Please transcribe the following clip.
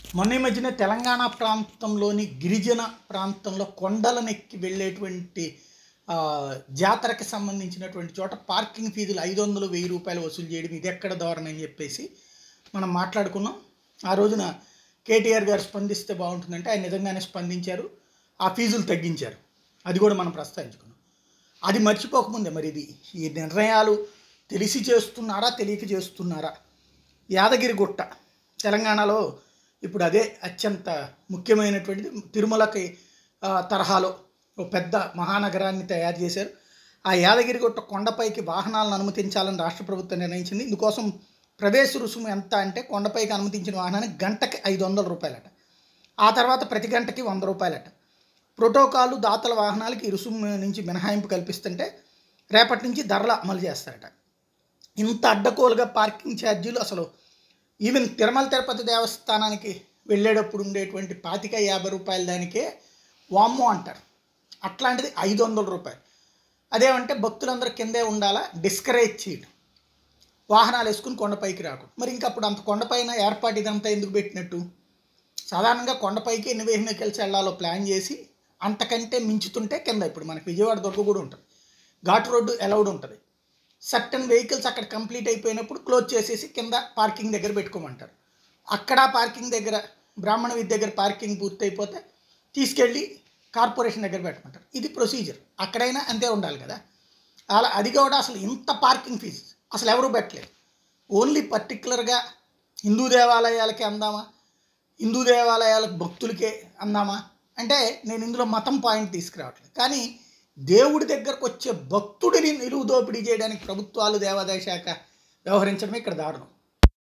మొన్న ఈ మధ్యన తెలంగాణ ప్రాంతంలోని గిరిజన ప్రాంతంలో కొండలనెక్కి వెళ్ళేటువంటి ఆ, జాతరకి సంబంధించినటువంటి చోట పార్కింగ్ ఫీజులు ఐదు వందలు వెయ్యి రూపాయలు వసూలు చేయడం ఇది ఎక్కడ ధోరణి అని చెప్పేసి మనం మాట్లాడుకున్నాం ఆ రోజున కేటీఆర్ గారు స్పందిస్తే బాగుంటుందంటే ఆయన నిజంగానే స్పందించారు ఆ ఫీజులు తగ్గించారు అది కూడా మనం ప్రస్తావించుకున్నాం అది మర్చిపోకముందే మరి ఇది ఈ నిర్ణయాలు తెలిసి చేస్తున్నారా తెలియక చేస్తున్నారా యాదగిరి గుట్ట తెలంగాణలో ఇప్పుడు అదే అత్యంత ముఖ్యమైనటువంటిది తిరుమలకి ఆ, తరహాలో ఒక పెద్ద మహానగరాన్ని తయారు చేశారు ఆ యాదగిరి గుట్ట కొండపైకి వాహనాలను అనుమతించాలని రాష్ట్ర ప్రభుత్వం నిర్ణయించింది ఇందుకోసం ప్రవేశ రుసుము ఎంత అంటే కొండపైకి అనుమతించిన వాహనానికి గంటకి ఐదు వందల రూపాయలట ఆ తర్వాత ప్రతి గంటకి వంద రూపాయలట ప్రోటోకాలు దాతల వాహనాలకి ఈ రుసుము నుంచి మినహాయింపు కల్పిస్తుంటే రేపటి నుంచి ధరలు అమలు చేస్తారట ఇంత అడ్డగోలుగా పార్కింగ్ ఛార్జీలు అసలు ఈవెన్ తిరుమల తిరుపతి దేవస్థానానికి వెళ్ళేటప్పుడు ఉండేటువంటి పాతిక యాభై రూపాయల దానికే వామ్మో అంటారు అట్లాంటిది ఐదు వందల రూపాయలు అదేమంటే భక్తులందరూ కిందే ఉండాలా డిస్కరేజ్ చేయడం వాహనాలు వేసుకుని కొండపైకి రాకూడదు మరి ఇంకా అప్పుడు అంత కొండపైన ఏర్పాటు ఇదంతా ఎందుకు పెట్టినట్టు సాధారణంగా కొండపైకి ఎన్ని వెహికల్స్ వెళ్ళాలో ప్లాన్ చేసి అంతకంటే మించుతుంటే కింద ఇప్పుడు మనకి విజయవాడ దొరక కూడా ఉంటుంది ఘాట్ రోడ్డు అలౌడ్ ఉంటుంది సర్టన్ వెహికల్స్ అక్కడ కంప్లీట్ అయిపోయినప్పుడు క్లోజ్ చేసేసి కింద పార్కింగ్ దగ్గర పెట్టుకోమంటారు అక్కడ పార్కింగ్ దగ్గర బ్రాహ్మణ వీధి దగ్గర పార్కింగ్ పూర్తి అయిపోతే తీసుకెళ్ళి కార్పొరేషన్ దగ్గర పెట్టమంటారు ఇది ప్రొసీజర్ అక్కడైనా అంతే ఉండాలి కదా అలా అది కూడా అసలు ఇంత పార్కింగ్ ఫీజు అసలు ఎవరు పెట్టలేదు ఓన్లీ పర్టికులర్గా హిందూ దేవాలయాలకే అందామా హిందూ దేవాలయాలకు భక్తులకే అందామా అంటే నేను ఇందులో మతం పాయింట్ తీసుకురావట్లేదు కానీ దేవుడి దగ్గరకు వచ్చే భక్తుడిని నిలువు దోపిడీ చేయడానికి ప్రభుత్వాలు దేవాదాయ శాఖ వ్యవహరించడమే ఇక్కడ దారుణం